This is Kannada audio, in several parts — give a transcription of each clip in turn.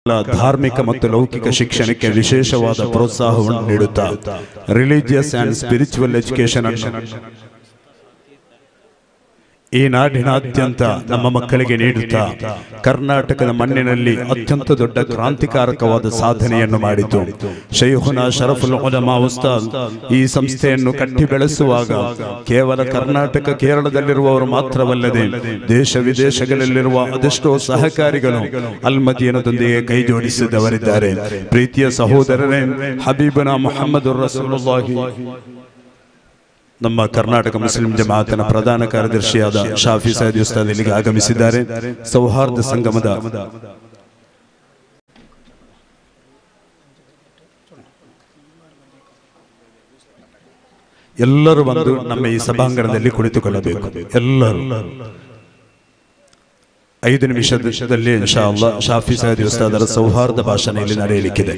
ಧಾರ್ಮಿಕ ಮತ್ತು ಲೌಕಿಕ ಶಿಕ್ಷಣಕ್ಕೆ ವಿಶೇಷವಾದ ಪ್ರೋತ್ಸಾಹವನ್ನು ನೀಡುತ್ತಾ ರಿಲಿಜಿಯಸ್ ಅಂಡ್ ಸ್ಪಿರಿಚುವಲ್ ಎಜುಕೇಶನ್ ಅನ್ನು ಈ ನಾಡಿನಾದ್ಯಂತ ನಮ್ಮ ಮಕ್ಕಳಿಗೆ ನೀಡುತ್ತಾ ಕರ್ನಾಟಕದ ಮಣ್ಣಿನಲ್ಲಿ ಅತ್ಯಂತ ದೊಡ್ಡ ಕ್ರಾಂತಿಕಾರಕವಾದ ಸಾಧನೆಯನ್ನು ಮಾಡಿತು ಶೈಖುನಾ ಶರಫುಲ್ ಉಲಮಾ ಉಸ್ತಾದ್ ಈ ಸಂಸ್ಥೆಯನ್ನು ಕಟ್ಟಿ ಬೆಳೆಸುವಾಗ ಕೇವಲ ಕರ್ನಾಟಕ ಕೇರಳದಲ್ಲಿರುವವರು ಮಾತ್ರವಲ್ಲದೆ ದೇಶ ವಿದೇಶಗಳಲ್ಲಿರುವ ಅದೆಷ್ಟೋ ಸಹಕಾರಿಗಳು ಅಲ್ಮದೀನದೊಂದಿಗೆ ಕೈ ಜೋಡಿಸಿದವರಿದ್ದಾರೆ ಪ್ರೀತಿಯ ಸಹೋದರರೇ ಹಬೀಬನ ಮೊಹಮ್ಮದ್ ರಸೂಲುಲ್ಲಾಹಿ ನಮ್ಮ ಕರ್ನಾಟಕ ಮುಸ್ಲಿಂ ಜಮಾಅತಿನ ಪ್ರಧಾನ ಕಾರ್ಯದರ್ಶಿಯಾದ ಶಾಫಿ ಸೈದ್ ಉಸ್ತಾದ್ ಇಲ್ಲಿಗೆ ಆಗಮಿಸಿದ್ದಾರೆ ಸೌಹಾರ್ದ ಸಂಗಮದ ಎಲ್ಲರೂ ಬಂದು ನಮ್ಮ ಈ ಸಭಾಂಗಣದಲ್ಲಿ ಕುಳಿತುಕೊಳ್ಳಬೇಕು ಎಲ್ಲರೂ ಐದು ನಿಮಿಷದಲ್ಲಿ ಇನ್ಶಾ ಅಲ್ಲಾ ಶಾಫಿ ಸೈದ್ ಉಸ್ತಾದರ ಸೌಹಾರ್ದ ಭಾಷಣ ಇಲ್ಲಿ ನಡೆಯಲಿಕ್ಕಿದೆ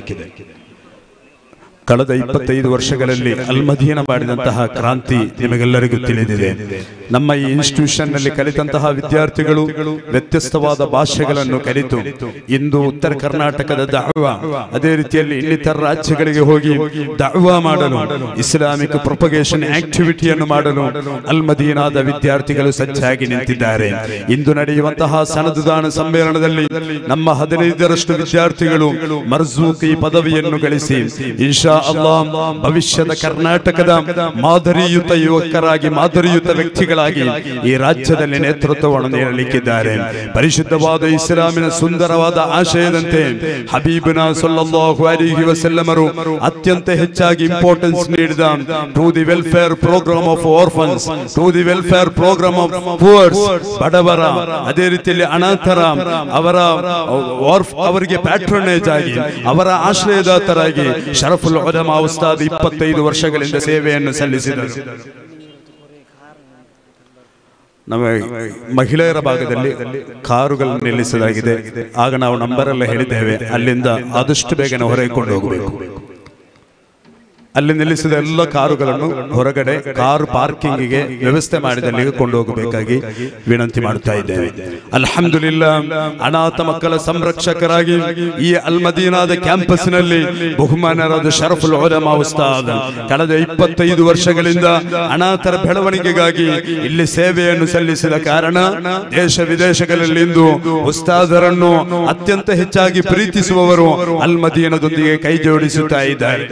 ಕಳೆದ ಇಪ್ಪತ್ತೈದು ವರ್ಷಗಳಲ್ಲಿ ಅಲ್ಮದೀನ ಮಾಡಿದಂತಹ ಕ್ರಾಂತಿ ನಿಮಗೆಲ್ಲರಿಗೂ ತಿಳಿದಿದೆ ನಮ್ಮ ಈ ಇನ್ಸ್ಟಿಟ್ಯೂಷನ್ ನಲ್ಲಿ ಕಲಿತಂತಹ ವಿದ್ಯಾರ್ಥಿಗಳು ವ್ಯತ್ಯಸ್ತವಾದ ಭಾಷೆಗಳನ್ನು ಕಲಿತು ಇಂದು ಉತ್ತರ ಕರ್ನಾಟಕದ ದಾವಾ ಅದೇ ರೀತಿಯಲ್ಲಿ ಇನ್ನಿತರ ರಾಜ್ಯಗಳಿಗೆ ಹೋಗಿ ದಾವಾ ಮಾಡಲು ಇಸ್ಲಾಮಿಕ್ ಪ್ರೊಪಗೇಷನ್ ಆಕ್ಟಿವಿಟಿಯನ್ನು ಮಾಡಲು ಅಲ್ಮದೀನಾದ ವಿದ್ಯಾರ್ಥಿಗಳು ಸಜ್ಜಾಗಿ ನಿಂತಿದ್ದಾರೆ ಇಂದು ನಡೆಯುವಂತಹ ಸನದುದಾನ ಸಮ್ಮೇಳನದಲ್ಲಿ ನಮ್ಮ ಹದಿನೈದರಷ್ಟು ವಿದ್ಯಾರ್ಥಿಗಳು ಮರ್ಜೂಕ್ ಈ ಪದವಿಯನ್ನು ಗಳಿಸಿ ಇನ್ಶಾ ಅಲ್ಲಾ ಭವಿಷ್ಯದ ಕರ್ನಾಟಕದ ಮಾದರಿಯುತ ಯುವಕರಾಗಿ ಮಾದರಿಯುತ ವ್ಯಕ್ತಿಗಳಾಗಿ ಈ ರಾಜ್ಯದಲ್ಲಿ ನೇತೃತ್ವವನ್ನು ನೀಡಲಿಕ್ಕಿದ್ದಾರೆ ಪರಿಶುದ್ಧವಾದ ಇಸ್ಲಾಮಿನ ಸುಂದರವಾದ ಆಶಯದಂತೆ ಹಬೀಬನ ಸಲ್ಲಲ್ಲಾಹು ಅಲೈಹಿ ವಸಲ್ಲಮರು ಅತ್ಯಂತ ಹೆಚ್ಚಾಗಿ ಇಂಪಾರ್ಟೆನ್ಸ್ ನೀಡಿದ to the welfare programme of orphans to the welfare programme of poors ಬಡವರ ಅದೇ ರೀತಿಯಲ್ಲಿ ಅನಾಥರ ಅವರ ಆರ್ಫ್ ಅವರಿಗೆ ಪ್ಯಾಟ್ರನೇಜ್ ಆಗಿ ಅವರ ಆಶ್ರಯದಾತರಾಗಿ ಶರಫುಲ್ ಉಲಮಾ ಉಸ್ತಾದ್ ಇಪ್ಪತ್ತೈದು ವರ್ಷಗಳಿಂದ ಸೇವೆಯನ್ನು ಸಲ್ಲಿಸಿದರು ನಮ್ಮ ಮಹಿಳೆಯರ ಭಾಗದಲ್ಲಿ ಕಾರುಗಳನ್ನು ನಿಲ್ಲಿಸಲಾಗಿದೆ ಆಗ ನಾವು ನಂಬರ್ ಎಲ್ಲ ಹೇಳಿದ್ದೇವೆ ಅಲ್ಲಿಂದ ಆದಷ್ಟು ಬೇಗನೆ ಹೊರಗೆ ಕೊಂಡು ಹೋಗಬೇಕು ಅಲ್ಲಿ ನಿಲ್ಲಿಸಿದ ಎಲ್ಲ ಕಾರುಗಳನ್ನು ಹೊರಗಡೆ ಕಾರು ಪಾರ್ಕಿಂಗಿಗೆ ವ್ಯವಸ್ಥೆ ಮಾಡಿದಲ್ಲಿ ಕೊಂಡು ಹೋಗಬೇಕಾಗಿ ವಿನಂತಿ ಮಾಡುತ್ತಾ ಇದ್ದೇವೆ ಅಲ್ಹಮ್ದುಲಿಲ್ಲಾ ಅನಾಥ ಮಕ್ಕಳ ಸಂರಕ್ಷಕರಾಗಿ ಈ ಅಲ್ಮದೀನಾದ ಕ್ಯಾಂಪಸ್ನಲ್ಲಿ ಬಹುಮಾನರಾದ ಶರಫುಲ್ ಉಲಮಾ ಉಸ್ತಾದ್ ಕಳೆದ ಇಪ್ಪತ್ತೈದು ವರ್ಷಗಳಿಂದ ಅನಾಥರ ಬೆಳವಣಿಗೆಗಾಗಿ ಇಲ್ಲಿ ಸೇವೆಯನ್ನು ಸಲ್ಲಿಸಿದ ಕಾರಣ ದೇಶ ವಿದೇಶಗಳಲ್ಲಿ ಇಂದು ಉಸ್ತಾದರನ್ನು ಅತ್ಯಂತ ಹೆಚ್ಚಾಗಿ ಪ್ರೀತಿಸುವವರು ಅಲ್ಮದೀನದೊಂದಿಗೆ ಕೈ ಜೋಡಿಸುತ್ತಾ ಇದ್ದಾರೆ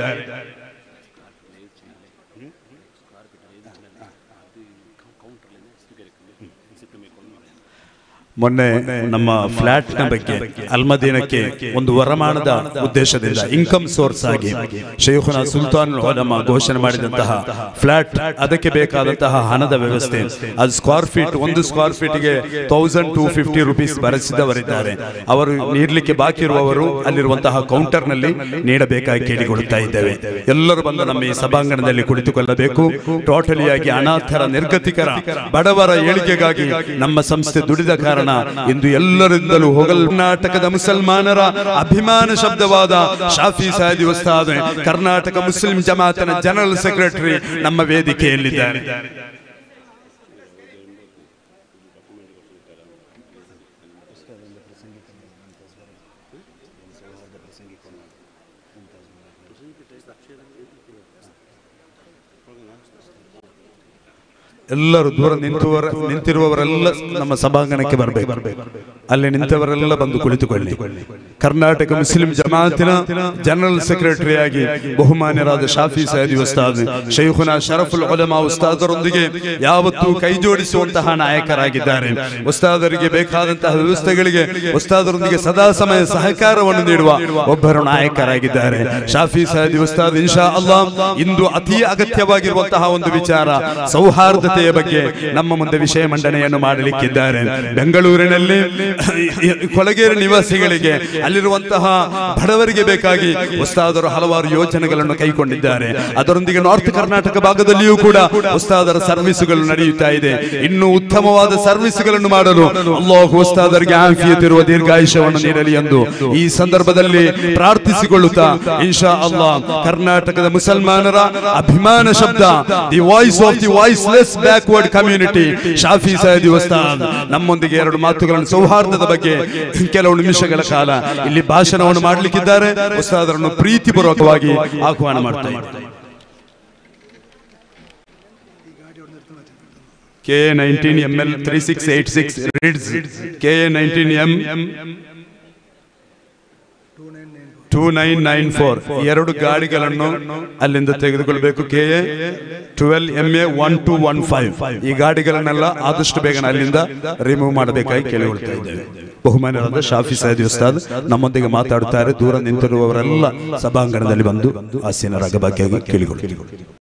ಮೊನ್ನೆ ನಮ್ಮ ಫ್ಲಾಟ್ ನ ಬಗ್ಗೆ ಅಲ್ಮದೀನಕ್ಕೆ ಒಂದು ವರಮಾನದ ಉದ್ದೇಶದಿಂದ ಇನ್ಕಮ್ ಸೋರ್ಸ್ ಆಗಿ ಶೇಖುನ ಸುಲ್ತಾನ್ ಉಲಮಾ ಘೋಷಣೆ ಮಾಡಿದಂತಹ ಫ್ಲಾಟ್ ಅದಕ್ಕೆ ಬೇಕಾದಂತಹ ಹಣದ ವ್ಯವಸ್ಥೆ ಅದು ಸ್ಕ್ವೇರ್ ಫೀಟ್ ಒಂದು ಸ್ಕ್ವೇರ್ ಫೀಟ್ ಗೆ ತೌಸಂಡ್ ಟೂ ಫಿಫ್ಟಿ ರುಪೀಸ್ ಭರಿಸಿದವರಿದ್ದಾರೆ ಅವರು ನೀಡಲಿಕ್ಕೆ ಬಾಕಿ ಇರುವವರು ಅಲ್ಲಿರುವಂತಹ ಕೌಂಟರ್ ನಲ್ಲಿ ನೀಡಬೇಕಾಗಿ ಕೇಳಿಕೊಳ್ಳುತ್ತಾ ಇದ್ದೇವೆ ಎಲ್ಲರೂ ಬಂದು ನಮ್ಮ ಈ ಸಭಾಂಗಣದಲ್ಲಿ ಕುಳಿತುಕೊಳ್ಳಬೇಕು ಟೋಟಲಿ ಆಗಿ ಅನಾಥರ ನಿರ್ಗತಿಕರ ಬಡವರ ಏಳಿಗೆಗಾಗಿ ನಮ್ಮ ಸಂಸ್ಥೆ ದುಡಿದ ಕಾರಣ ಇಂದು ಎಲ್ಲರಿಂದಲೂ ಹೋಗಲ್ ಕರ್ನಾಟಕದ ಮುಸಲ್ಮಾನರ ಅಭಿಮಾನ ಶಬ್ದವಾದ ಶಾಫಿ ಸಾದಿ ಉಸ್ತಾದ್ ಕರ್ನಾಟಕ ಮುಸ್ಲಿಂ ಜಮಾತನ ಜನರಲ್ ಸೆಕ್ರೆಟರಿ ನಮ್ಮ ವೇದಿಕೆಯಲ್ಲಿದ್ದಾರೆ ಎಲ್ಲರೂ ದೂರ ನಿಂತುವರ ನಿಂತಿರುವವರೆಲ್ಲ ನಮ್ಮ ಸಭಾಂಗಣಕ್ಕೆ ಬರಬೇಕು ಅಲ್ಲಿ ನಿಂತವರೆಲ್ಲ ಬಂದು ಕುಳಿತುಕೊಳ್ಳಿ ಕರ್ನಾಟಕ ಮುಸ್ಲಿಂ ಜಮಾತಿನ ಜನರಲ್ ಸೆಕ್ರೆಟರಿ ಆಗಿ ಬಹುಮಾನ್ಯರಾದ ಶಾಫಿ ಸೈದಿ ಉಸ್ತಾದ್ ಶೈಖುನಾ ಶರಫುಲ್ ಉಲಮಾ ಉಸ್ತಾದರೊಂದಿಗೆ ಯಾವತ್ತೂ ಕೈ ಜೋಡಿಸುವಂತಹ ನಾಯಕರಾಗಿದ್ದಾರೆ ಉಸ್ತಾದರಿಗೆ ಬೇಕಾದಂತಹ ವ್ಯವಸ್ಥೆಗಳಿಗೆ ಉಸ್ತಾದರೊಂದಿಗೆ ಸದಾ ಸಮಯ ಸಹಕಾರವನ್ನು ನೀಡುವ ಒಬ್ಬರು ನಾಯಕರಾಗಿದ್ದಾರೆ ಶಾಫಿ ಸೈದಿ ಉಸ್ತಾದ್ ಇನ್ಶಾ ಅಲ್ಲಾ ಇಂದು ಅತಿ ಅಗತ್ಯವಾಗಿರುವಂತಹ ಒಂದು ವಿಚಾರ ಸೌಹಾರ್ದತೆಯ ಬಗ್ಗೆ ನಮ್ಮ ಮುಂದೆ ವಿಷಯ ಮಂಡನೆಯನ್ನು ಮಾಡಲಿಕ್ಕಿದ್ದಾರೆ ಬೆಂಗಳೂರಿನಲ್ಲಿ ಕೊಳಗೇರಿ ನಿವಾಸಿಗಳಿಗೆ ಅಲ್ಲಿರುವಂತಹ ಬಡವರಿಗೆ ಬೇಕಾಗಿ ಉಸ್ತಾದರು ಹಲವಾರು ಯೋಜನೆಗಳನ್ನು ಕೈಗೊಂಡಿದ್ದಾರೆ ಅದರೊಂದಿಗೆ ನಾರ್ತ್ ಕರ್ನಾಟಕ ಭಾಗದಲ್ಲಿಯೂ ಕೂಡ ಉಸ್ತಾದರ ಸರ್ವಿಸ್ಗಳು ನಡೆಯುತ್ತಾ ಇದೆ ಇನ್ನು ಉತ್ತಮವಾದ ಸರ್ವಿಸ್ಗಳನ್ನು ಮಾಡಲು ಅಲ್ಲಾಹು ಉಸ್ತಾದರಿಗೆ ಆಫಿಯತ್ ಇರುವ ದೀರ್ಘಾಯುಷ್ಯವನ್ನು ನೀಡಲಿ ಎಂದು ಈ ಸಂದರ್ಭದಲ್ಲಿ ಪ್ರಾರ್ಥಿಸಿಕೊಳ್ಳುತ್ತಾ ಇನ್ಶಾ ಅಲ್ಲಾ ಕರ್ನಾಟಕದ ಮುಸಲ್ಮಾನರ ಅಭಿಮಾನ ಶಬ್ದ the voice of the voiceless backward community Shafi Saadi Ustad ನಮ್ಮೊಂದಿಗೆ ಎರಡು ಮಾತುಗಳನ್ನು ಸೌಹಾರ್ದದ ಬಗ್ಗೆ ಕೆಲವು ನಿಮಿಷಗಳ ಕಾಲ ಇಲ್ಲಿ ಭಾಷಣವನ್ನು ಮಾಡಲಿಕ್ಕಿದ್ದಾರೆ ಉಸ್ತಾದರನ್ನು ಪ್ರೀತಿಪೂರ್ವಕವಾಗಿ ಆಹ್ವಾನ ಮಾಡ್ತಾ ಇದ್ದಾರೆ K nineteen M L three six eight six ರೀಡ್ಸ್ K nineteen M two nine nine four ಎರಡು ಗಾಡಿಗಳನ್ನು ಅಲ್ಲಿಂದ ತೆಗೆದುಕೊಳ್ಬೇಕು K A twelve M A one two one five ಈ ಗಾಡಿಗಳನ್ನೆಲ್ಲ ಆದಷ್ಟು ಬೇಗನೆ ಅಲ್ಲಿಂದ ರಿಮೂವ್ ಮಾಡಬೇಕಾಗಿ ಕೇಳಿಕೊಳ್ತಾ ಇದ್ದೇವೆ ಬಹುಮಾನ್ಯರಾದ ಶಾಫಿ ಸೈದಿ ಉಸ್ತಾದ್ ನಮ್ಮೊಂದಿಗೆ ಮಾತಾಡುತ್ತಾರೆ ದೂರ ನಿಂತಿರುವವರೆಲ್ಲ ಸಭಾಂಗಣದಲ್ಲಿ ಬಂದು ಆಸೀನರಾಗಬೇಕಾಗಿ ಕೇಳಿಕೊಳ್ತೀವಿ